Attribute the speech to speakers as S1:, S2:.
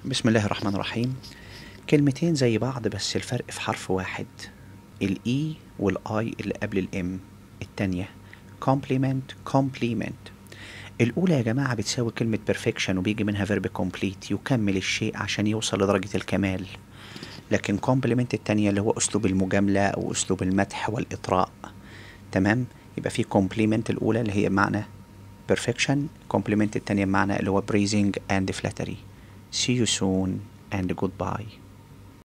S1: بسم الله الرحمن الرحيم كلمتين زي بعض بس الفرق في حرف واحد الاي والاي اللي قبل الام التانية compliment compliment الأولى يا جماعة بتساوي كلمة perfection وبيجي منها verb complete يكمل الشيء عشان يوصل لدرجة الكمال لكن compliment التانية اللي هو أسلوب المجاملة أو أسلوب المدح والإطراء تمام يبقى في compliment الأولى اللي هي معنى perfection compliment التانية بمعنى اللي هو praising and flattery see you soon and goodbye